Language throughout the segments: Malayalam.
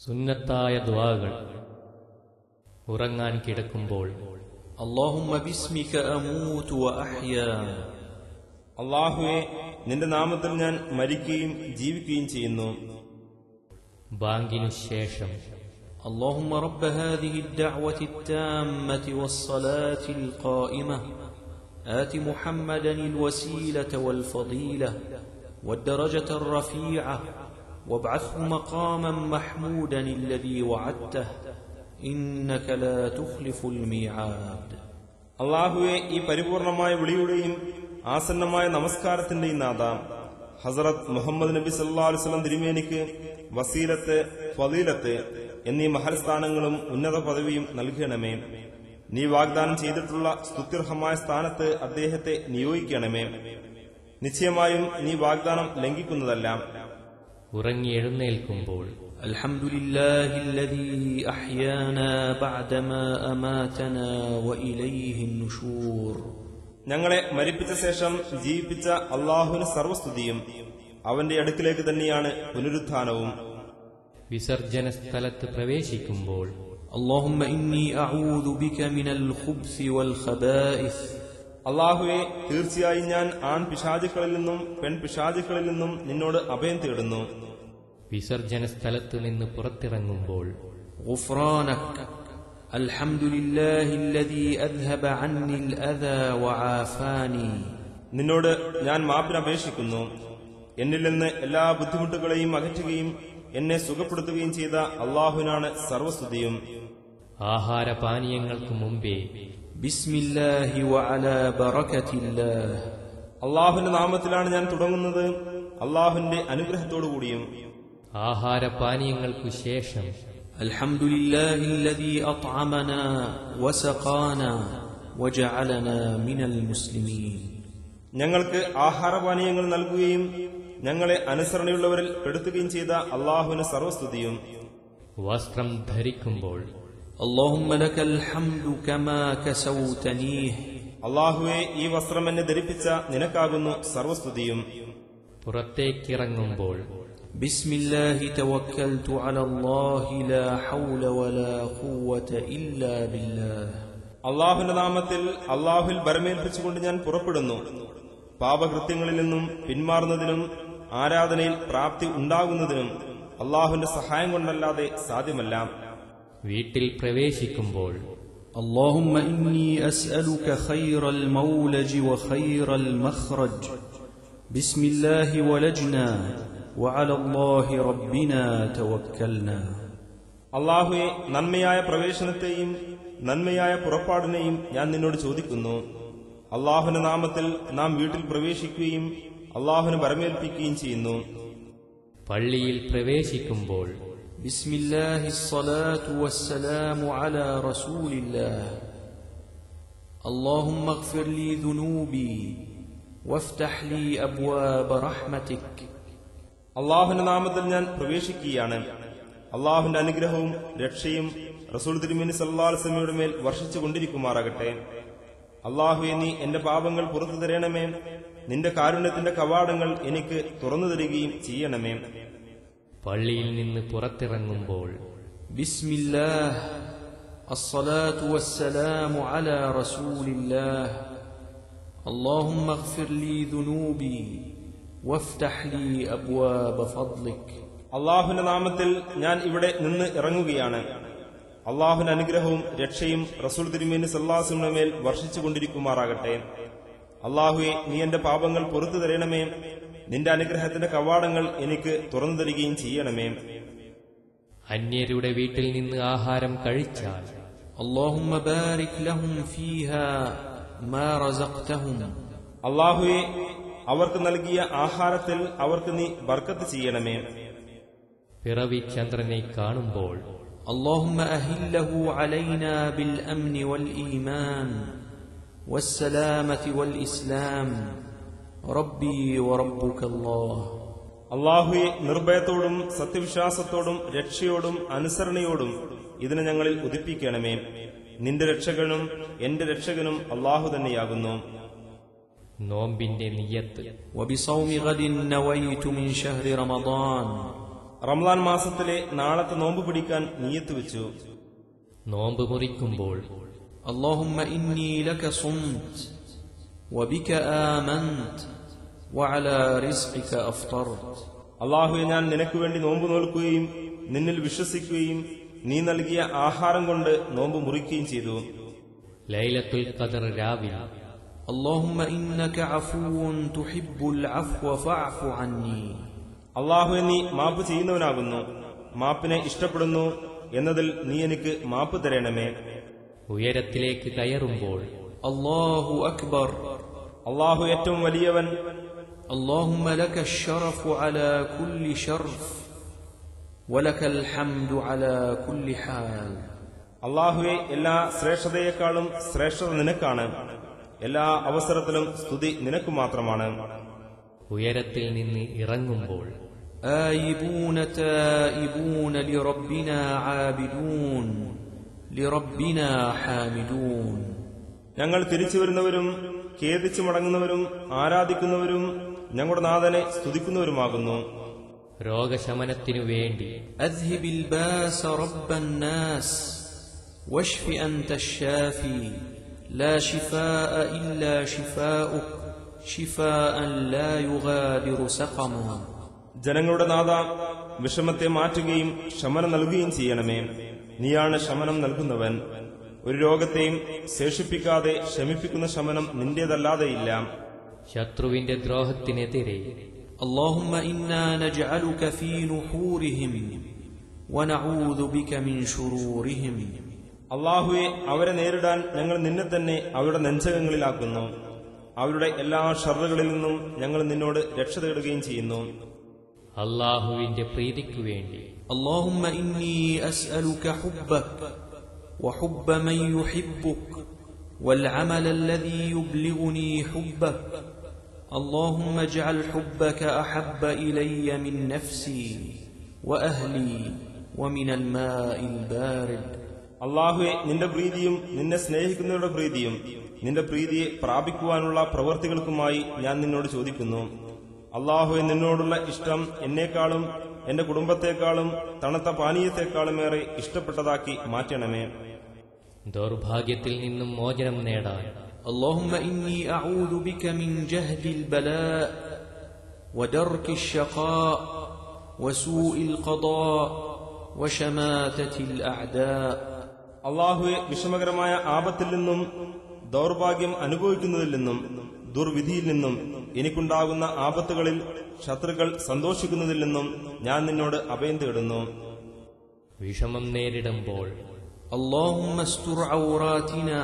സുന്നത്തായ ദ്വാകൾ ഉറങ്ങാൻ കിടക്കുമ്പോൾ اللهم باسمك أموت وأحيا അള്ളാഹുവെ നിന്റെ നാമത്തിൽ ഞാൻ മരിക്കുകയും ജീവിക്കുകയും ചെയ്യുന്നു ബാങ്കിനു ശേഷം اللهم رب هذه الدعوة التامة والصلاة القائمة آت محمدا الوسيلة والفضيلة والدرجة الرفيعة وابعثه مقاما محمودا الذي وعدته إنك لا تخلف الميعاد അള്ളാഹുവെ ഈ പരിപൂർണമായ വിളിയുടെയും ആസന്നമായ നമസ്കാരത്തിന്റെയും നാഥ ഹസറത്ത് മുഹമ്മദ് നബി സല്ലാ അലുസ്ലം തിരുമേനിക്ക് വസീലത്ത് ഫലീലത്ത് എന്നീ മഹൽസ്ഥാനങ്ങളും ഉന്നത പദവിയും നൽകണമേ നീ വാഗ്ദാനം ചെയ്തിട്ടുള്ള സ്തുത്യർഹമായ സ്ഥാനത്ത് അദ്ദേഹത്തെ നിയോഗിക്കണമേ നിശ്ചയമായും നീ വാഗ്ദാനം ലംഘിക്കുന്നതല്ല ഉറങ്ങി എഴുന്നേൽക്കുമ്പോൾ الحمد لله الذي أحيانا بعدما أماتنا وإليه النشور ഞങ്ങളെ മരിപ്പിച്ച ശേഷം ജീവിപ്പിച്ച അള്ളാഹുവിന് സർവസ്തുതിയും അവന്റെ അടുക്കിലേക്ക് തന്നെയാണ് പുനരുത്ഥാനവും വിസർജന സ്ഥലത്ത് പ്രവേശിക്കുമ്പോൾ اللهم إني أعوذ بك من الخبث والخبائث അള്ളാഹുവെ തീർച്ചയായും ഞാൻ ആൺ പിശാചുക്കളിൽ നിന്നും പെൺ പിശാചുക്കളിൽ നിന്നും നിന്നോട് അഭയം തേടുന്നു വിസർജന സ്ഥലത്ത് നിന്ന് പുറത്തിറങ്ങുമ്പോൾ غفرانك الحمد لله الذي أذهب عني الأذى وعافاني നിന്നോട് ഞാൻ മാപ്പിനപേക്ഷിക്കുന്നു എന്നിൽ നിന്ന് എല്ലാ ബുദ്ധിമുട്ടുകളെയും അകറ്റുകയും എന്നെ സുഖപ്പെടുത്തുകയും ചെയ്ത അള്ളാഹുവിനാണ് സർവസ്തുതിയും ആഹാരപാനീയങ്ങൾക്ക് മുമ്പേ بسم الله وعلى بركة الله അള്ളാഹുവിന്റെ നാമത്തിലാണ് ഞാൻ തുടങ്ങുന്നത് അള്ളാഹുവിന്റെ അനുഗ്രഹത്തോടുകൂടിയും ആഹാരപാനീയങ്ങൾക്കു ശേഷം الحمد لله الذي أطعمنا وسقانا وجعلنا من المسلمين ഞങ്ങൾക്ക് ആഹാരപാനീയങ്ങൾ നൽകുകയും ഞങ്ങളെ അനുസരണയുള്ളവരിൽ പെടുത്തുകയും ചെയ്ത അള്ളാഹുവിന് സർവസ്തുതിയും വസ്ത്രം ധരിക്കുമ്പോൾ اللهم لك الحمد كما كسوتنيه അള്ളാഹുവെ ഈ വസ്ത്രം എന്നെ ധരിപ്പിച്ച നിനക്കാകുന്നു സർവസ്തുതിയും പുറത്തേക്കിറങ്ങുമ്പോൾ بسم الله توكلت على الله لا حول ولا قوة إلا بالله അള്ളാഹുവിന്റെ നാമത്തിൽ അള്ളാഹുവിൽ ബരമേൽപ്പിച്ചുകൊണ്ട് ഞാൻ പുറപ്പെടുന്നു പാപകൃത്യങ്ങളിൽ നിന്നും പിന്മാറുന്നതിനും ആരാധനയിൽ പ്രാപ്തി ഉണ്ടാകുന്നതിനും അള്ളാഹുവിന്റെ സഹായം കൊണ്ടല്ലാതെ സാധ്യമല്ല വീട്ടിൽ പ്രവേശിക്കുമ്പോൾ اللهم إني أسألك خير المولج وخير المخرج بسم الله ولجنا وعلى الله ربنا توكلنا അള്ളാഹുവെ നന്മയായ പ്രവേശനത്തെയും നന്മയായ പുറപ്പാടിനെയും ഞാൻ നിന്നോട് ചോദിക്കുന്നു അള്ളാഹുവിന്റെ നാമത്തിൽ നാം വീട്ടിൽ പ്രവേശിക്കുകയും അള്ളാഹുവിന് ബരമേൽപ്പിക്കുകയും ചെയ്യുന്നു പള്ളിയിൽ പ്രവേശിക്കുമ്പോൾ بسم الله الصلاة والسلام على رسول الله اللهم اغفر لي ذنوبي وافتح لي أبواب رحمتك അള്ളാഹുവിന്റെ നാമത്തിൽ ഞാൻ പ്രവേശിക്കുകയാണ് അള്ളാഹുവിന്റെ അനുഗ്രഹവും രക്ഷയും റസൂൽ തിരുമേനി സല്ലാസ്ലമിയുടെ മേൽ വർഷിച്ചു കൊണ്ടിരിക്കുമാറാകട്ടെ അള്ളാഹുവെ നീ എന്റെ പാപങ്ങൾ പുറത്തു തരണമേ നിന്റെ കാരുണ്യത്തിന്റെ കവാടങ്ങൾ എനിക്ക് തുറന്നു തരികയും ചെയ്യണമേ പള്ളിയിൽ നിന്ന് പുറത്തിറങ്ങുമ്പോൾ بسم الله الصلاة والسلام على رسول الله اللهم اغفر لي ذنوبي وافتح لي أبواب فضلك അള്ളാഹുവിന്റെ നാമത്തിൽ ഞാൻ ഇവിടെ നിന്ന് ഇറങ്ങുകയാണ് അള്ളാഹുവിന്റെ അനുഗ്രഹവും രക്ഷയും റസൂൽ തിരുമേനി സല്ലാസിന്റെ മേൽ വർഷിച്ചു കൊണ്ടിരിക്കുമാറാകട്ടെ അള്ളാഹുവെ നീ എന്റെ പാപങ്ങൾ പുറത്തു തരണമേ നിന്റെ അനുഗ്രഹത്തിന്റെ കവാടങ്ങൾ എനിക്ക് തുറന്നു തരികയും ചെയ്യണമേ അന്യരുടെ വീട്ടിൽ നിന്ന് ആഹാരം കഴിച്ചാൽ اللهم بارك لهم فيها ما رزقتهم അള്ളാഹുവെ അവർക്ക് നൽകിയ ആഹാരത്തിൽ അവർക്ക് നീ ബർക്കത്ത് ചെയ്യണമേ പിറവി ചന്ദ്രനെ കാണുമ്പോൾ اللهم أهله علينا بالأمن والإيمان والسلامة والإسلام ربي وربك الله അള്ളാഹുവെ നിർഭയത്തോടും സത്യവിശ്വാസത്തോടും രക്ഷയോടും അനുസരണയോടും ഇതിനെ ഞങ്ങളിൽ ഉദിപ്പിക്കണമേ നിന്റെ രക്ഷകനും എന്റെ രക്ഷകനും അള്ളാഹു തന്നെയാകുന്നു നോമ്പിന്റെ നിയത്ത് وبصوم غد نويت من شهر رمضان റംലാൻ മാസത്തിലെ നാളത്തെ നോമ്പ് പിടിക്കാൻ നീയത്ത് വെച്ചു നോമ്പ് മുറിക്കുമ്പോൾ اللهم إني لك صمت وبك آمنت وعلى رزقك أفطرت അള്ളാഹുവെ ഞാൻ നിനക്ക് വേണ്ടി നോമ്പ് നോൽക്കുകയും നിന്നിൽ വിശ്വസിക്കുകയും നീ നൽകിയ ആഹാരം കൊണ്ട് നോമ്പ് മുറിക്കുകയും ചെയ്തു ലൈലത്തുൽ ഖദർ രാവിൽ اللهم إنك عفو تحب العفو فاعف عني അള്ളാഹുവെ നീ മാപ്പ് ചെയ്യുന്നവനാകുന്നു മാപ്പിനെ ഇഷ്ടപ്പെടുന്നു എന്നതിൽ നീ എനിക്ക് മാപ്പ് തരണമേ ഉയരത്തിലേക്ക് കയറുമ്പോൾ الله أكبر അള്ളാഹു ഏറ്റവും വലിയവൻ اللهم لك الشرف على كل شرف ولك الحمد على كل حال അള്ളാഹുവെ എല്ലാ ശ്രേഷ്ഠതയെക്കാളും ശ്രേഷ്ഠത നിനക്കാണ് എല്ലാ അവസരത്തിലും സ്തുതി നിനക്ക് മാത്രമാണ് ഉയരത്തിൽ നിന്ന് ഇറങ്ങുമ്പോൾ آيبون تائبون لربنا عابدون لربنا حامدون ഞങ്ങൾ തിരിച്ചു വരുന്നവരും ഖേദിച്ചു മടങ്ങുന്നവരും ആരാധിക്കുന്നവരും ഞങ്ങളുടെ നാഥനെ സ്തുതിക്കുന്നവരുമാകുന്നു രോഗശമനത്തിനു വേണ്ടി أذهب الباس رب الناس واشف أنت الشافي لا شفاء إلا شفاؤك شفاء لا يغادر سقما ജനങ്ങളുടെ നാഥ വിഷമത്തെ മാറ്റുകയും ശമനം നൽകുകയും ചെയ്യണമേ നീയാണ് ശമനം നൽകുന്നവൻ ഒരു രോഗത്തെയും ശേഷിപ്പിക്കാതെ ശമിപ്പിക്കുന്ന ശമനം നിന്റേതല്ലാതെയില്ല ശത്രുവിന്റെ ദ്രോഹത്തിനെതിരെ اللهم إنا نجعلك في نحورهم ونعوذ بك من شرورهم അള്ളാഹുവെ അവരെ നേരിടാൻ ഞങ്ങൾ നിന്നെ തന്നെ അവരുടെ നെഞ്ചകങ്ങളിലാക്കുന്നു അവരുടെ എല്ലാ ഷറുകളിൽ നിന്നും ഞങ്ങൾ നിന്നോട് രക്ഷ തേടുകയും ചെയ്യുന്നു അള്ളാഹുവിന്റെ പ്രീതിക്കു വേണ്ടി اللهم إني أسألك حبك وحب من يحبك والعمل الذي يبلغني حبك اللهم اجعل حبك أحب إلي من نفسي وأهلي ومن الماء البارد അള്ളാഹുവെ നിന്റെ പ്രീതിയും നിന്നെ സ്നേഹിക്കുന്നവരുടെ പ്രീതിയും നിന്റെ പ്രീതിയെ പ്രാപിക്കുവാനുള്ള പ്രവൃത്തികൾക്കുമായി ഞാൻ നിന്നോട് ചോദിക്കുന്നു അള്ളാഹുവെ നിന്നോടുള്ള ഇഷ്ടം എന്നേക്കാളും എന്റെ കുടുംബത്തെക്കാളും തണുത്ത പാനീയത്തെക്കാളുമേറെ ഇഷ്ടപ്പെട്ടതാക്കി മാറ്റണമേ ദൗർഭാഗ്യത്തിൽ നിന്നും മോചനം നേടാൻ اللهم إني أعوذ بك من جهد البلاء ودرك الشقاء وسوء القضاء وشماتة الأعداء അള്ളാഹുവെ വിഷമകരമായ ആപത്തിൽ നിന്നും ദൗർഭാഗ്യം അനുഭവിക്കുന്നതിൽ നിന്നും ദുർവിധിയിൽ നിന്നും എനിക്കുണ്ടാകുന്ന ആപത്തുകളിൽ ശത്രുക്കൾ സന്തോഷിക്കുന്നതിൽ നിന്നും ഞാൻ നിന്നോട് അഭയം തേടുന്നു വിഷമം നേരിടുമ്പോൾ اللهم استر عوراتنا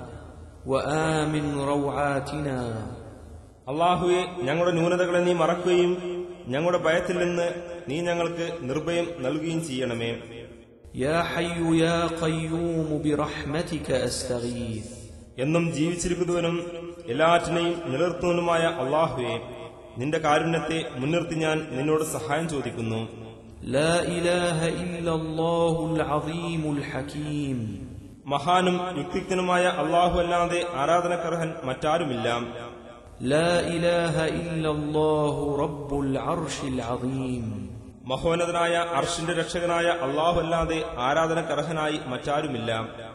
وآمن روعاتنا അള്ളാഹുവെ ഞങ്ങളുടെ ന്യൂനതകളെ നീ മറക്കുകയും ഞങ്ങളുടെ ഭയത്തിൽ നിന്ന് നീ ഞങ്ങൾക്ക് നിർഭയം നൽകുകയും ചെയ്യണമേ يا حي يا قيوم برحمتك أستغيث എന്നും ജീവിച്ചിരിക്കുന്നവനും എല്ലാറ്റിനെയും നിലനിർത്തുന്നവനുമായ അള്ളാഹുവെ നിന്റെ കാരുണ്യത്തെ മുൻനിർത്തി ഞാൻ നിന്നോട് സഹായം ചോദിക്കുന്നു لا إله إلا الله العظيم الحكيم മഹാനും യുക്തിജ്ഞനുമായ അള്ളാഹു അല്ലാതെ ആരാധനക്കർഹൻ മറ്റാരുമില്ല لا إله إلا الله رب العرش العظيم മഹോന്നതനായ അർഷിന്റെ രക്ഷകനായ അള്ളാഹു അല്ലാതെ ആരാധനക്കർഹനായി മറ്റാരുമില്ല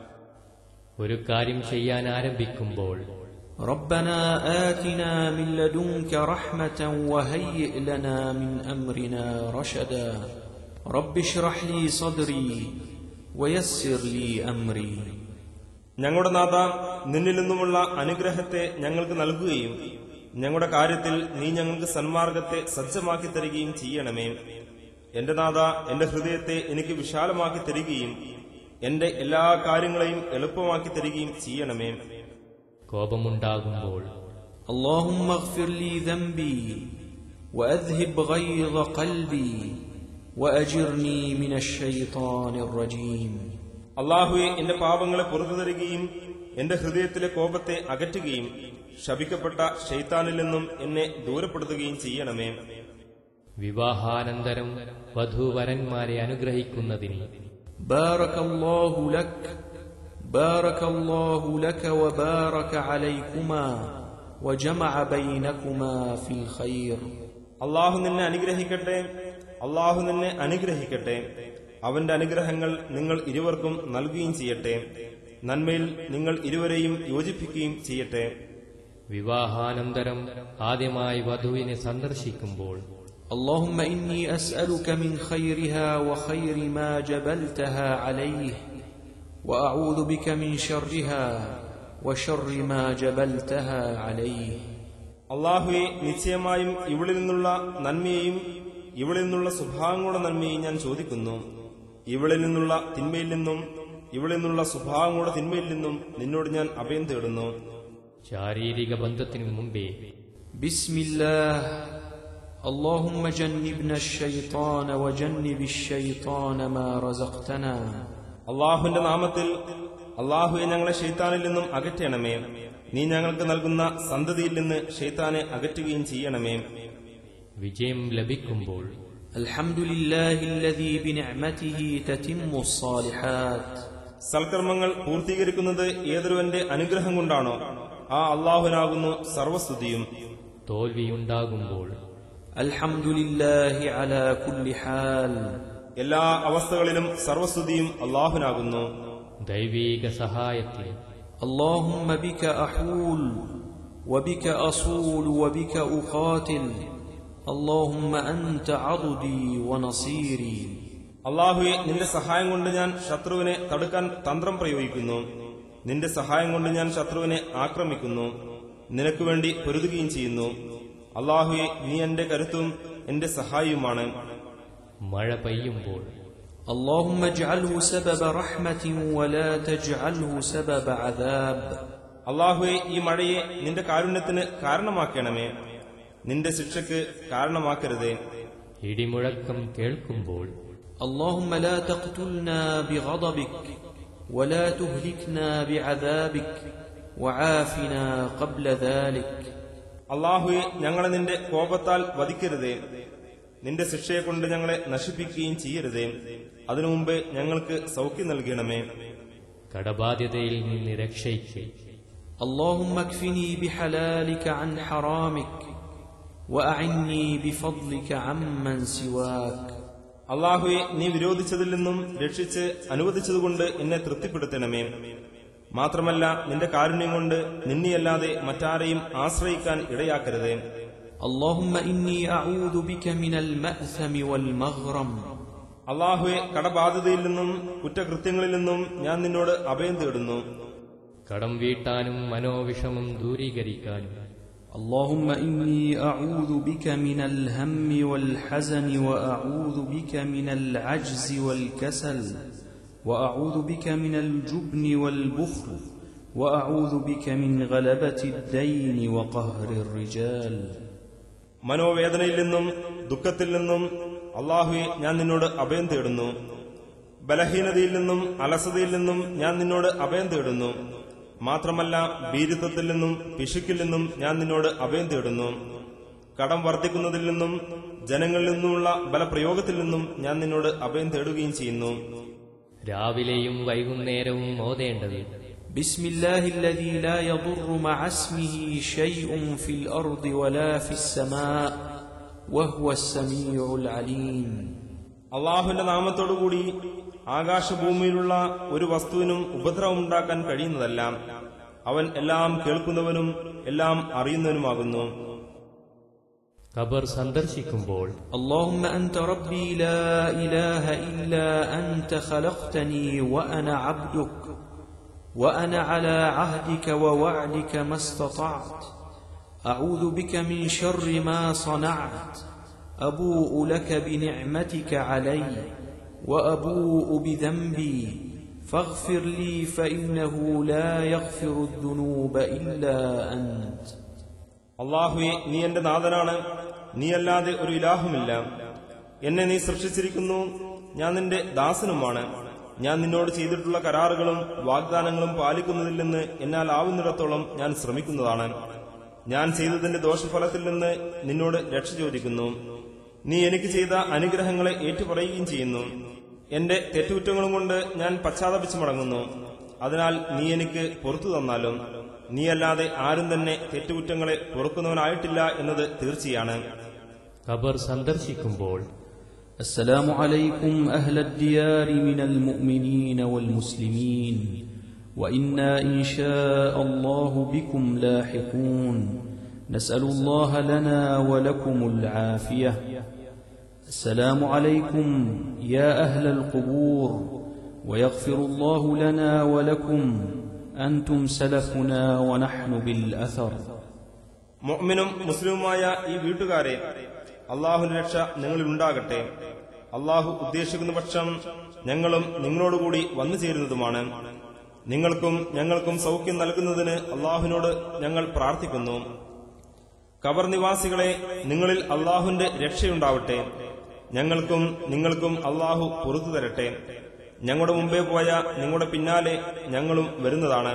ഒരു കാര്യം ചെയ്യാൻ ആരംഭിക്കുമ്പോൾ ربنا آتنا من لدنك رحمة وهيئ لنا من أمرنا رشدا رب اشرح لي صدري ويسر لي أمري ഞങ്ങളുടെ നാഥ നിന്നിൽ നിന്നുമുള്ള അനുഗ്രഹത്തെ ഞങ്ങൾക്ക് നൽകുകയും ഞങ്ങളുടെ കാര്യത്തിൽ നീ ഞങ്ങൾക്ക് സന്മാർഗത്തെ സജ്ജമാക്കി തരികയും ചെയ്യണമേ എന്റെ നാഥ എന്റെ ഹൃദയത്തെ എനിക്ക് വിശാലമാക്കി തരികയും എന്റെ എല്ലാ കാര്യങ്ങളെയും എളുപ്പമാക്കി തരികയും ചെയ്യണമേ കോപമുണ്ടാകുമ്പോൾ اللهم اغفر لي ذنبي وأذهب غيظ قلبي وأجرني من الشيطان الرجيم അള്ളാഹുവെ എന്റെ പാപങ്ങളെ പുറത്തു തരികയും എന്റെ ഹൃദയത്തിലെ കോപത്തെ അകറ്റുകയും ശപിക്കപ്പെട്ട ഷെയ്ത്താനിൽ നിന്നും എന്നെ ദൂരപ്പെടുത്തുകയും ചെയ്യണമേ വിവാഹാനന്തരം വധൂവരന്മാരെ അനുഗ്രഹിക്കുന്നതിന് بارك الله لك بارك الله لك وبارك عليكما وجمع بينكما في الخير അള്ളാഹു നിന്നെ അനുഗ്രഹിക്കട്ടെ അള്ളാഹു നിന്നെ അനുഗ്രഹിക്കട്ടെ അവന്റെ അനുഗ്രഹങ്ങൾ നിങ്ങൾ ഇരുവർക്കും നൽകുകയും ചെയ്യട്ടെ നന്മയിൽ നിങ്ങൾ ഇരുവരെയും യോജിപ്പിക്കുകയും ചെയ്യട്ടെ വിവാഹാനന്തരം ആദ്യമായി വധുവിനെ സന്ദർശിക്കുമ്പോൾ اللهم إني أسألك من خيرها وخير ما جبلتها عليه وأعوذ بك من شرها وشر ما جبلتها عليه അള്ളാഹുവെ നിശ്ചയമായും ഇവളിൽ നിന്നുള്ള നന്മയെയും ഇവളിൽ നിന്നുള്ള സ്വഭാവങ്ങളുടെ നന്മയെയും ഞാൻ ചോദിക്കുന്നു ഇവളിൽ നിന്നുള്ള തിന്മയിൽ നിന്നും ഇവളിൽ നിന്നുള്ള സ്വഭാവങ്ങളുടെ തിന്മയിൽ നിന്നും നിന്നോട് ഞാൻ അഭയം തേടുന്നു ശാരീരിക ബന്ധത്തിനു മുമ്പേ بسم الله اللهم جنبنا الشيطان وجنب الشيطان ما رزقتنا അള്ളാഹുവിന്റെ നാമത്തിൽ അള്ളാഹുവെ ഞങ്ങളെ ഷെയ്ത്താനിൽ നിന്നും അകറ്റണമേ നീ ഞങ്ങൾക്ക് നൽകുന്ന സന്തതിയിൽ നിന്ന് ഷെയ്ത്താനെ അകറ്റുകയും ചെയ്യണമേ വിജയം ലഭിക്കുമ്പോൾ الحمد لله الذي بنعمته تتم الصالحات സൽക്കർമ്മങ്ങൾ പൂർത്തീകരിക്കുന്നത് ഏതൊരുവന്റെ അനുഗ്രഹം കൊണ്ടാണോ ആ അള്ളാഹുനാകുന്നു സർവസ്തുതിയും തോൽവിയുണ്ടാകുമ്പോൾ الحمد لله على كل حال എല്ലാ അവസ്ഥകളിലും സർവസ്തുതിയും അള്ളാഹുനാകുന്നു ദൈവീക സഹായത്തിൽ اللهم بك أحول وبك أصول وبك أقاتل اللهم أنت عضدي ونصيري അള്ളാഹുവെ നിന്റെ സഹായം കൊണ്ട് ഞാൻ ശത്രുവിനെ തടുക്കാൻ തന്ത്രം പ്രയോഗിക്കുന്നു നിന്റെ സഹായം കൊണ്ട് ഞാൻ ശത്രുവിനെ ആക്രമിക്കുന്നു നിനക്ക് വേണ്ടി പൊരുതുകയും ചെയ്യുന്നു അള്ളാഹുവെ നീ എന്റെ കരുത്തും എന്റെ സഹായിയുമാണ് മഴ പെയ്യുമ്പോൾ اللهم اجعله سبب رحمة ولا تجعله سبب عذاب അള്ളാഹുവെ ഈ മഴയെ നിന്റെ കാരുണ്യത്തിന് കാരണമാക്കണമേ നിന്റെ ശിക്ഷയ്ക്ക് കാരണമാക്കരുതേ ഇടിമുഴക്കം കേൾക്കുമ്പോൾ اللهم لا تقتلنا بغضبك ولا تهلكنا بعذابك وعافنا قبل ذلك അള്ളാഹുവെ ഞങ്ങളെ നിന്റെ കോപത്താൽ വധിക്കരുതേ നിന്റെ ശിക്ഷയെക്കൊണ്ട് ഞങ്ങളെ നശിപ്പിക്കുകയും ചെയ്യരുതേ അതിനു മുമ്പ് ഞങ്ങൾക്ക് സൗഖ്യം നൽകണമേ കടബാധ്യതയിൽ നിന്ന് രക്ഷയ്ക്ക് اللهم اكفني بحلالك عن حرامك واعني بفضلك عمن سواك അള്ളാഹുവെ നീ വിരോധിച്ചതിൽ നിന്നും രക്ഷിച്ച് അനുവദിച്ചതുകൊണ്ട് എന്നെ തൃപ്തിപ്പെടുത്തണമേ മാത്രമല്ല നിന്റെ കാരുണ്യം കൊണ്ട് നിന്നെയല്ലാതെ മറ്റാരെയും ആശ്രയിക്കാൻ ഇടയാക്കരുതേ اللهم اني اعوذ بك من الماثم والمغرم അള്ളാഹുവെ കടബാധ്യതയിൽ നിന്നും കുറ്റകൃത്യങ്ങളിൽ നിന്നും ഞാൻ നിന്നോട് അഭയം തേടുന്നു കടം വീട്ടാനും മനോവിഷമം ദൂരീകരിക്കാനും اللهم اني اعوذ بك من الهم والحزن واعوذ بك من العجز والكسل واعوذ بك من الجبن والبخل واعوذ بك من غلبه الدين وقهر الرجال മനോവേദനയിൽ നിന്നും ദുഃഖത്തിൽ നിന്നും അള്ളാഹുവെ ഞാൻ നിന്നോട് അഭയം തേടുന്നു ബലഹീനതയിൽ നിന്നും അലസതയിൽ നിന്നും ഞാൻ നിന്നോട് അഭയം തേടുന്നു മാത്രമല്ല ഭീരുത്വത്തിൽ നിന്നും പിശുക്കിൽ നിന്നും ഞാൻ നിന്നോട് അഭയം തേടുന്നു കടം വർദ്ധിക്കുന്നതിൽ നിന്നും ജനങ്ങളിൽ നിന്നുമുള്ള ബലപ്രയോഗത്തിൽ നിന്നും ഞാൻ നിന്നോട് അഭയം തേടുകയും ചെയ്യുന്നു രാവിലെയും വൈകുന്നേരവും ഓതേണ്ടത് بسم الله الذي لا يضر مع اسمه شيء في الارض ولا في السماء وهو السميع العليم അള്ളാഹുവിന്റെ നാമത്തോടുകൂടി ആകാശഭൂമിയിലുള്ള ഒരു വസ്തുവിനും ഉപദ്രവമുണ്ടാക്കാൻ കഴിയുന്നതല്ല അവൻ എല്ലാം കേൾക്കുന്നവനും എല്ലാം അറിയുന്നവനുമാകുന്നു ഖബർ സന്ദർശിക്കുമ്പോൾ اللهم انت ربي لا اله الا انت خلقتني وانا عبدك وانا على عهدك ووعدك ما استطعت اعوذ بك من شر ما صنعت ابوء لك بنعمتك علي وابوء بذنبي فاغفر لي فانه لا يغفر الذنوب الا انت അള്ളാഹുവെ നീ എന്റെ നാഥനാണ് നീയല്ലാതെ ഒരു ഇലാഹുമില്ല എന്നെ നീ സൃഷ്ടിച്ചിരിക്കുന്നു ഞാൻ നിന്റെ ദാസനുമാണ് ഞാൻ നിന്നോട് ചെയ്തിട്ടുള്ള കരാറുകളും വാഗ്ദാനങ്ങളും പാലിക്കുന്നതിൽ നിന്ന് എന്നാൽ ആവുന്നിടത്തോളം ഞാൻ ശ്രമിക്കുന്നതാണ് ഞാൻ ചെയ്തതിന്റെ ദോഷഫലത്തിൽ നിന്ന് നിന്നോട് രക്ഷ ചോദിക്കുന്നു നീ എനിക്ക് ചെയ്ത അനുഗ്രഹങ്ങളെ ഏറ്റുപറയുകയും ചെയ്യുന്നു എന്റെ തെറ്റുകുറ്റങ്ങളും കൊണ്ട് ഞാൻ പശ്ചാത്തപിച്ചു മടങ്ങുന്നു അതിനാൽ നീ എനിക്ക് പുറത്തു തന്നാലും നീയല്ലാതെ ആരും തന്നെ തെറ്റുകുറ്റങ്ങളെ പൊറുക്കുന്നവനായിട്ടില്ല എന്നത് തീർച്ചയാണ് ഖബർ സന്ദർശിക്കുമ്പോൾ السلام عليكم أهل الديار من المؤمنين والمسلمين وإنا إن شاء الله بكم لاحقون نسأل الله لنا ولكم العافية السلام عليكم يا أهل القبور ويغفر الله لنا ولكم أنتم سلفنا ونحن بالأثر മുഅ്മിനും മുസ്ലിമുമായ ഈ വീട്ടുകാരെ അള്ളാഹുവിന്റെ രക്ഷ നിങ്ങളിൽ ഉണ്ടാകട്ടെ അള്ളാഹു ഉദ്ദേശിക്കുന്ന പക്ഷം ഞങ്ങളും നിങ്ങളോടുകൂടി വന്നു ചേരുന്നതുമാണ് നിങ്ങൾക്കും ഞങ്ങൾക്കും സൗഖ്യം നൽകുന്നതിന് അള്ളാഹുവിനോട് ഞങ്ങൾ പ്രാർത്ഥിക്കുന്നു കബർ നിവാസികളെ നിങ്ങളിൽ അള്ളാഹുവിന്റെ രക്ഷയുണ്ടാവട്ടെ ഞങ്ങൾക്കും നിങ്ങൾക്കും അള്ളാഹു പുറത്തു തരട്ടെ ഞങ്ങളുടെ മുമ്പേ പോയ നിങ്ങളുടെ പിന്നാലെ ഞങ്ങളും വരുന്നതാണ്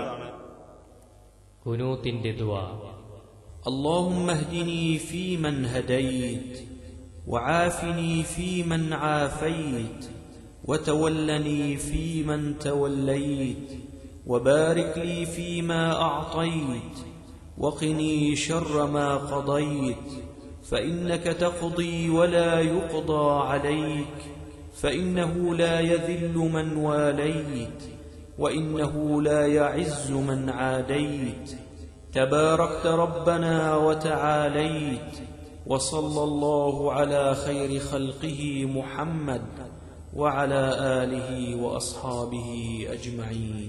കുനൂത്തിന്റെ ദുആ اللهم اهدني فيمن هديت وعافني فيمن عافيت وتولني فيمن توليت وبارك لي فيما اعطيت وقني شر ما قضيت فانك تقضي ولا يقضى عليك فانه لا يذل من واليت وانه لا يعز من عاديت تباركت ربنا وتعاليت وصلى الله على خير خلقه محمد وعلى اله واصحابه اجمعين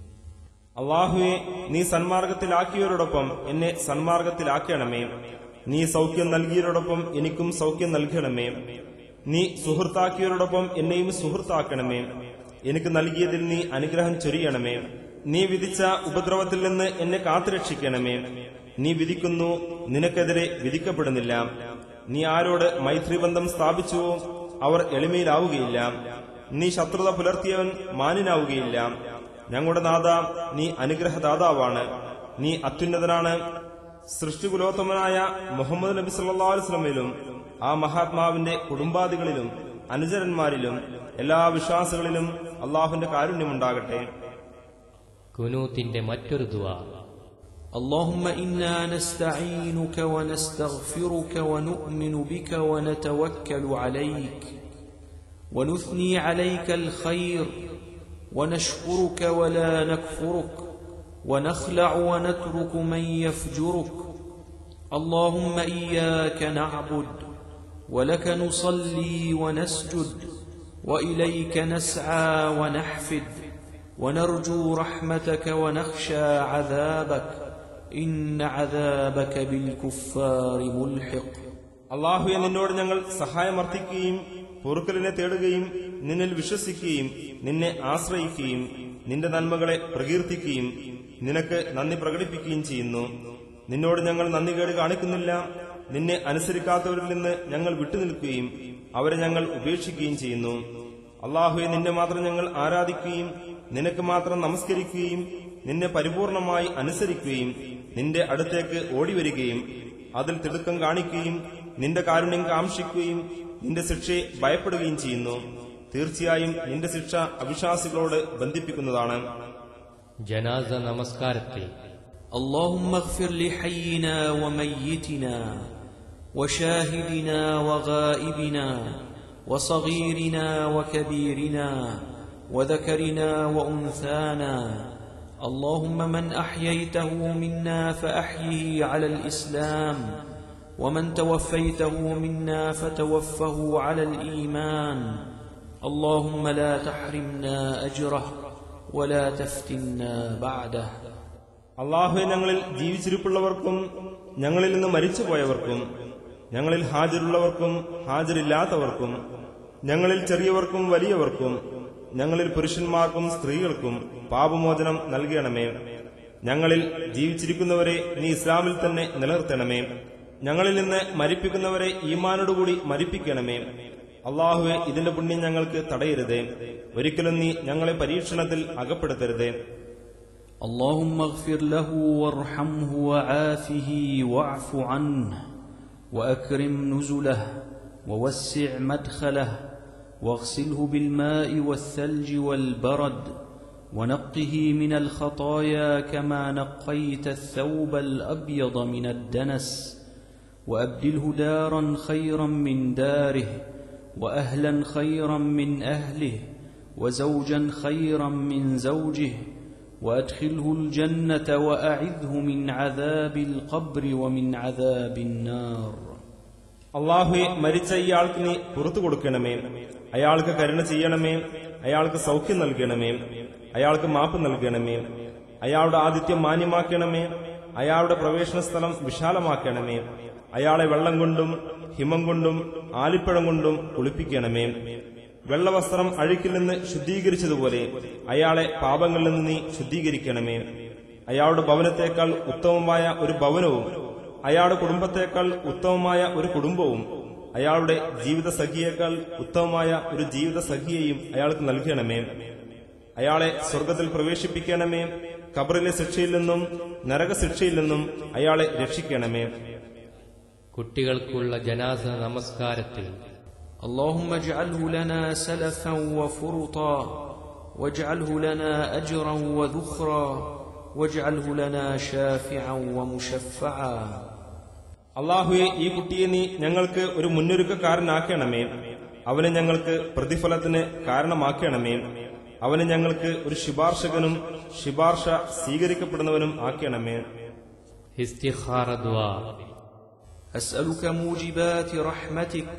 അള്ളാഹുവെ നീ സന്മാർഗത്തിലാക്കിയവരോടൊപ്പം എന്നെ സന്മാർഗത്തിലാക്കണമേ നീ സൗഖ്യം നൽകിയവരോടൊപ്പം എനിക്കും സൗഖ്യം നൽകണമേ നീ സുഹൃത്താക്കിയവരോടൊപ്പം എന്നെയും സുഹൃത്താക്കണമേ എനിക്ക് നൽകിയതിൽ നീ അനുഗ്രഹം ചൊരിയണമേ നീ വിധിച്ച ഉപദ്രവത്തിൽ നിന്ന് എന്നെ കാത്തുരക്ഷിക്കണമേ നീ വിധിക്കുന്നു നിനക്കെതിരെ വിധിക്കപ്പെടുന്നില്ല നീ ആരോട് മൈത്രിബന്ധം സ്ഥാപിച്ചുവോ അവർ എളിമയിലാവുകയില്ല നീ ശത്രുത പുലർത്തിയവൻ മാനിനാവുകയില്ല ഞങ്ങളുടെ നാഥ നീ അനുഗ്രഹദാതാവാണ് നീ അത്യുന്നതനാണ് സൃഷ്ടികുലോത്തമനായ മുഹമ്മദ് നബി സല്ലാ വസ്ലമിലും ആ മഹാത്മാവിന്റെ കുടുംബാദികളിലും അനുചരന്മാരിലും എല്ലാ വിശ്വാസികളിലും അള്ളാഹുവിന്റെ കാരുണ്യമുണ്ടാകട്ടെ കുനൂത്തിന്റെ മറ്റൊരു ദുആ اللهم انا نستعينك ونستغفرك ونؤمن بك ونتوكل عليك ونثني عليك الخير ونشكرك ولا نكفرك ونخلع ونترك من يفجرك اللهم اياك نعبد ولك نصلي ونسجد واليك نسعى ونحفد ونرجو رحمتك ونخشى عذابك ان عذابك بالكفار ملحق അള്ളാഹുയെ നിന്നോട് ഞങ്ങൾ സഹായമർത്ഥിക്കുകയും പൊറുക്കലിനെ തേടുകയും നിന്നിൽ വിശ്വസിക്കുകയും നിന്നെ ആശ്രയിക്കുകയും നിന്റെ നന്മകളെ പ്രകീർത്തിക്കുകയും നിനക്ക് നന്ദി പ്രകടിപ്പിക്കുകയും ചെയ്യുന്നു നിന്നോട് ഞങ്ങൾ നന്ദികേട് കാണിക്കുന്നില്ല നിന്നെ അനുസരിക്കാത്തവരിൽ നിന്ന് ഞങ്ങൾ വിട്ടുനിൽക്കുകയും അവരെ ഞങ്ങൾ ഉപേക്ഷിക്കുകയും ചെയ്യുന്നു അള്ളാഹുയെ നിന്നെ മാത്രം ഞങ്ങൾ ആരാധിക്കുകയും നിനക്ക് മാത്രം നമസ്കരിക്കുകയും നിന്നെ പരിപൂർണമായി അനുസരിക്കുകയും നിന്റെ അടുത്തേക്ക് ഓടിവരികയും അതിൽ തിടുക്കം കാണിക്കുകയും നിന്റെ കാരുണ്യം കാംക്ഷിക്കുകയും നിന്റെ ശിക്ഷയെ ഭയപ്പെടുകയും ചെയ്യുന്നു തീർച്ചയായും നിന്റെ ശിക്ഷ അവിശ്വാസികളോട് ബന്ധിപ്പിക്കുന്നതാണ് ജനാസ നമസ്കാരത്തിൽ اللهم اغفر لحينا وميتنا وشاهدنا وغائبنا وصغيرنا وكبيرنا وذكرنا وانثانا اللهم من احييته منا فاحيه على الاسلام ومن توفيته منا فتوفه على الايمان اللهم لا تحرمنا اجره ولا تفتنا بعده അള്ളാഹുവെ ഞങ്ങളിൽ ജീവിച്ചിരിപ്പുള്ളവർക്കും ഞങ്ങളിൽ നിന്ന് മരിച്ചുപോയവർക്കും ഞങ്ങളിൽ ഹാജരുള്ളവർക്കും ഹാജരില്ലാത്തവർക്കും ഞങ്ങളിൽ ചെറിയവർക്കും വലിയവർക്കും ഞങ്ങളിൽ പുരുഷന്മാർക്കും സ്ത്രീകൾക്കും പാപമോചനം നൽകണമേ ഞങ്ങളിൽ ജീവിച്ചിരിക്കുന്നവരെ നീ ഇസ്ലാമിൽ തന്നെ നിലനിർത്തണമേ ഞങ്ങളിൽ നിന്ന് മരിപ്പിക്കുന്നവരെ ഈമാനോടുകൂടി മരിപ്പിക്കണമേ അള്ളാഹുവെ ഇതിന്റെ പുണ്യം ഞങ്ങൾക്ക് തടയരുതേ ഒരിക്കലും നീ ഞങ്ങളെ പരീക്ഷണത്തിൽ അകപ്പെടുത്തരുതേ اللهم اغفر له وارحمه وعافه واعف عنه واكرم نزله ووسع مدخله واغسله بالماء والثلج والبرد ونقه من الخطايا كما نقيت الثوب الابيض من الدنس وابدله دارا خيرا من داره واهلا خيرا من اهله وزوجا خيرا من زوجه وادخله الجنه واعذه من عذاب القبر ومن عذاب النار അള്ളാഹുവെ മരിച്ച ഇയാൾക്ക് നീ പുറത്തു കൊടുക്കണമേ അയാൾക്ക് കരുണ ചെയ്യണമേ അയാൾക്ക് സൗഖ്യം നൽകണമേ അയാൾക്ക് മാപ്പ് നൽകണമേ അയാളുടെ ആതിഥ്യം മാന്യമാക്കണമേ അയാളുടെ പ്രവേശന സ്ഥലം വിശാലമാക്കണമേ അയാളെ വെള്ളം കൊണ്ടും ഹിമം കൊണ്ടും ആലിപ്പഴം കൊണ്ടും കുളിപ്പിക്കണമേ വെള്ളവസ്ത്രം അഴുക്കിൽ നിന്ന് ശുദ്ധീകരിച്ചതുപോലെ അയാളെ പാപങ്ങളിൽ നിന്ന് നീ ശുദ്ധീകരിക്കണമേ അയാളുടെ ഭവനത്തേക്കാൾ ഉത്തമമായ ഒരു ഭവനവും അയാളുടെ കുടുംബത്തേക്കാൾ ഉത്തമമായ ഒരു കുടുംബവും അയാളുടെ ജീവിത സഖിയേക്കാൾ ഉത്തമമായ ഒരു ജീവിത സഖിയെയും അയാൾക്ക് നൽകണമേ അയാളെ സ്വർഗത്തിൽ പ്രവേശിപ്പിക്കണമേ ഖബറിലെ ശിക്ഷയിൽ നിന്നും നരകശിക്ഷയിൽ നിന്നും അയാളെ രക്ഷിക്കണമേ കുട്ടികൾക്കുള്ള ജനാസ നമസ്കാരത്തിൽ اللهم اجعله لنا سلفا وفرطا واجعله لنا اجرا وذخرا واجعله لنا شافعا ومشفعا അള്ളാഹുയെ ഈ കുട്ടിയെ നീ ഞങ്ങൾക്ക് ഒരു മുന്നൊരുക്കക്കാരനാക്കണമേ അവനെ ഞങ്ങൾക്ക് പ്രതിഫലത്തിന് കാരണമാക്കണമേ അവനെ ഞങ്ങൾക്ക് ഒരു ശുപാർശകനും ശുപാർശ സ്വീകരിക്കപ്പെടുന്നവനും ആക്കണമേ ഇസ്തിഖാറ ദുആ اسالك موجبات رحمتك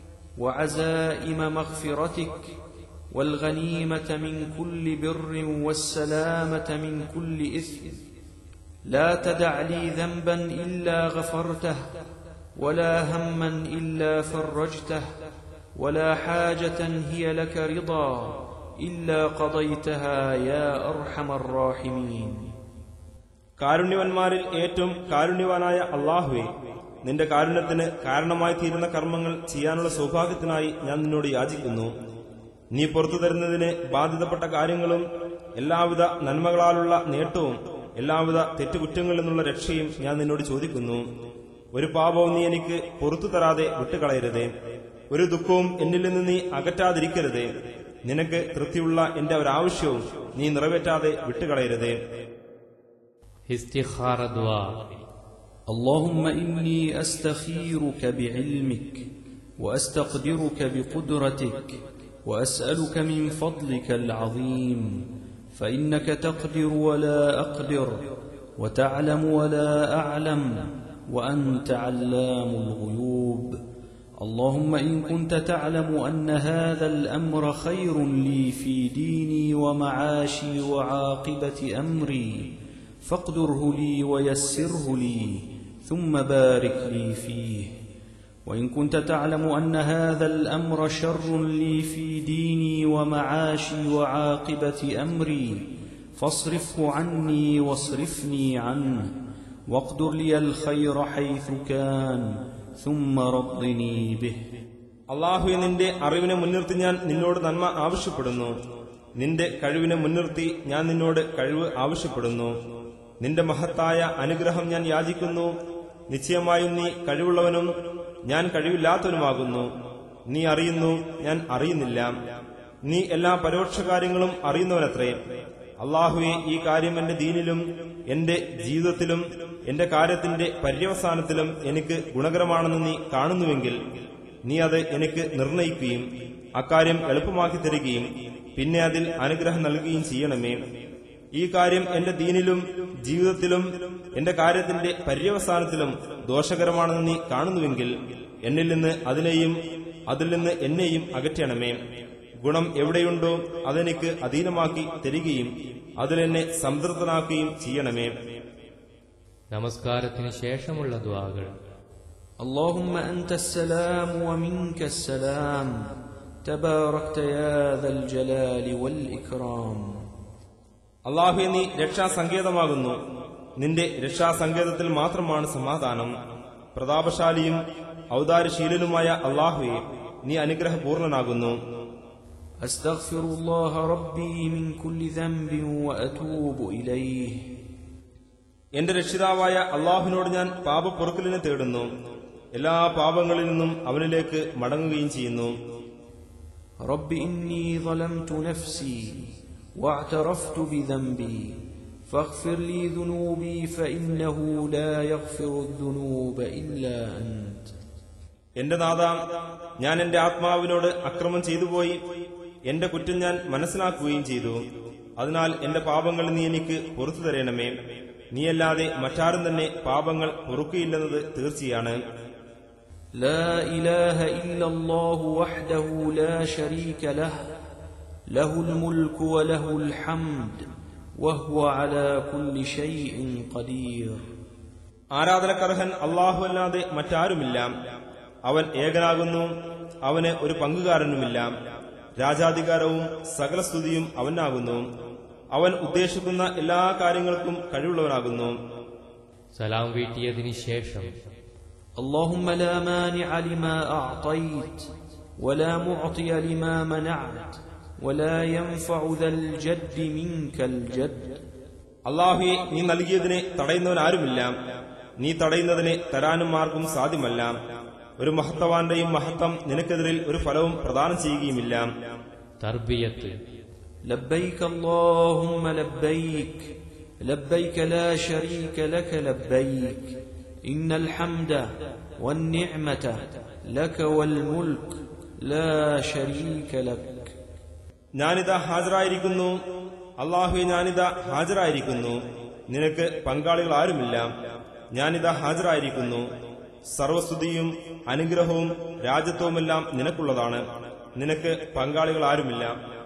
وعزائم مغفرتك والغنيمه من كل بر والسلامه من كل اثم لا تدع لي ذنبا الا غفرته ولا هما الا فرجته ولا حاجه هي لك رضا الا قضيتها يا ارحم الراحمين കാരുണ്യവന്മാരിൽ ഏറ്റവും കാരുണ്യവാനായ അള്ളാഹുവെ നിന്റെ കാരുണ്യത്തിന് കാരണമായി തീരുന്ന കർമ്മങ്ങൾ ചെയ്യാനുള്ള സൗഭാഗ്യത്തിനായി ഞാൻ നിന്നോട് യാചിക്കുന്നു നീ പുറത്തു തരുന്നതിന് ബാധിതപ്പെട്ട കാര്യങ്ങളും എല്ലാവിധ നന്മകളാലുള്ള നേട്ടവും എല്ലാവിധ തെറ്റുകുറ്റങ്ങളിൽ നിന്നുള്ള രക്ഷയും ഞാൻ നിന്നോട് ചോദിക്കുന്നു ഒരു പാപവും നീ എനിക്ക് പുറത്തു തരാതെ വിട്ടുകളയരുതേ ഒരു ദുഃഖവും എന്നിൽ നിന്ന് നീ അകറ്റാതിരിക്കരുതേ നിനക്ക് തൃപ്തിയുള്ള എന്റെ ഒരാവശ്യവും നീ നിറവേറ്റാതെ വിട്ടുകളയരുതേ ഇസ്തിഖാറ ദുആ اللهم اني استخيرك بعلمك واستقدرك بقدرتك واسالك من فضلك العظيم فانك تقدر ولا اقدر وتعلم ولا اعلم وانت علام الغيوب اللهم ان كنت تعلم ان هذا الامر خير لي في ديني ومعاشي وعاقبه امري فاقدره لي ويسره لي ثم بارك لي فيه وان كنت تعلم ان هذا الامر شر لي في ديني ومعاشي وعاقبه امري فاصرفه عني واصرفني عنه واقدر لي الخير حيث كان ثم رضني به അള്ളാഹുവെ നിന്റെ അറിവിനെ മുൻനിർത്തി ഞാൻ നിന്നോട് നന്മ ആവശ്യപ്പെടുന്നു നിന്റെ കഴിവിനെ മുൻനിർത്തി ഞാൻ നിന്നോട് കഴിവ് ആവശ്യപ്പെടുന്നു നിന്റെ മഹത്തായ അനുഗ്രഹം ഞാൻ യാചിക്കുന്നു നിശ്ചയമായും നീ കഴിവുള്ളവനും ഞാൻ കഴിവില്ലാത്തവനുമാകുന്നു നീ അറിയുന്നു ഞാൻ അറിയുന്നില്ല നീ എല്ലാ പരോക്ഷ കാര്യങ്ങളും അറിയുന്നവനത്രേ അള്ളാഹുവെ ഈ കാര്യം എന്റെ ദീനിലും എന്റെ ജീവിതത്തിലും എന്റെ കാര്യത്തിന്റെ പര്യവസാനത്തിലും എനിക്ക് ഗുണകരമാണെന്ന് നീ കാണുന്നുവെങ്കിൽ നീ അത് എനിക്ക് നിർണയിക്കുകയും അക്കാര്യം എളുപ്പമാക്കി തരികയും പിന്നെ അതിൽ അനുഗ്രഹം നൽകുകയും ചെയ്യണമേ ഈ കാര്യം എന്റെ ദീനിലും ജീവിതത്തിലും എന്റെ കാര്യത്തിന്റെ പര്യവസാനത്തിലും ദോഷകരമാണെന്ന് നീ കാണുന്നുവെങ്കിൽ എന്നിൽ നിന്ന് അതിനെയും അതിൽ നിന്ന് എന്നെയും അകറ്റണമേ ഗുണം എവിടെയുണ്ടോ അതെനിക്ക് അധീനമാക്കി തരികയും അതിലെന്നെ സംതൃപ്തനാക്കുകയും ചെയ്യണമേ നമസ്കാരത്തിന് ശേഷമുള്ള ദ്വാകൾ اللهم انت السلام ومنك السلام تباركت يا ذا الجلال والاكرام അള്ളാഹുവെ നീ രക്ഷാസങ്കേതമാകുന്നു നിന്റെ രക്ഷാസങ്കേതത്തിൽ മാത്രമാണ് സമാധാനം പ്രതാപശാലിയും ഔദാര്യശീലനുമായ അള്ളാഹുവെ നീ അനുഗ്രഹപൂർണനാകുന്നു استغفر الله ربي من كل ذنب واتوب اليه എന്റെ രക്ഷിതാവായ അള്ളാഹുവിനോട് ഞാൻ പാപപ്പൊറുക്കലിനെ തേടുന്നു എല്ലാ പാപങ്ങളിൽ നിന്നും അവനിലേക്ക് മടങ്ങുകയും ചെയ്യുന്നു رب اني ظلمت نفسي واعترفت بذنبي فاغفر لي ذنوبي فانه لا يغفر الذنوب الا انت എന്റെ നാഥ ഞാൻ എന്റെ ആത്മാവിനോട് അക്രമം ചെയ്തുപോയി എന്റെ കുറ്റം ഞാൻ മനസ്സിലാക്കുകയും ചെയ്തു അതിനാൽ എന്റെ പാപങ്ങൾ നീ എനിക്ക് പൊറത്തു തരണമേ നീയല്ലാതെ മറ്റാരും തന്നെ പാപങ്ങൾ പൊറുക്കുകയില്ലെന്നത് തീർച്ചയാണ് لا إله إلا الله وحده لا شريك له له الملك وله الحمد وهو على كل شيء قدير ആരാധനക്കർഹൻ അള്ളാഹു അല്ലാതെ മറ്റാരുമില്ല അവൻ ഏകനാകുന്നു അവന് ഒരു പങ്കുകാരനുമില്ല രാജാധികാരവും സകല സ്തുതിയും അവനാകുന്നു അവൻ ഉദ്ദേശിക്കുന്ന എല്ലാ കാര്യങ്ങൾക്കും കഴിവുള്ളവനാകുന്നു സലാം വീട്ടിയതിനു ശേഷം اللهم لا مانع لما أعطيت ولا معطي لما منعت ولا ينفع ذا الجد منك الجد അള്ളാഹുയെ നീ നൽകിയതിനെ തടയുന്നവൻ ആരുമില്ല നീ തടയുന്നതിനെ തരാനും ആർക്കും സാധ്യമല്ല ഒരു മഹത്തവാന്റെയും മഹത്വം നിനക്കെതിരിൽ ഒരു ഫലവും പ്രദാനം ചെയ്യുകയുമില്ല തർബിയത്ത് لبيك اللهم لبيك لبيك لا شريك لك لبيك إن الحمد والنعمة لك والملك لا شريك لك ഞാനിതാ ഹാജരായിരിക്കുന്നു അള്ളാഹുവെ ഞാനിതാ ഹാജരായിരിക്കുന്നു നിനക്ക് പങ്കാളികൾ ആരുമില്ല ഞാനിതാ ഹാജരായിരിക്കുന്നു സർവസ്തുതിയും അനുഗ്രഹവും രാജ്യത്വവുമെല്ലാം നിനക്കുള്ളതാണ് നിനക്ക് പങ്കാളികൾ ആരുമില്ല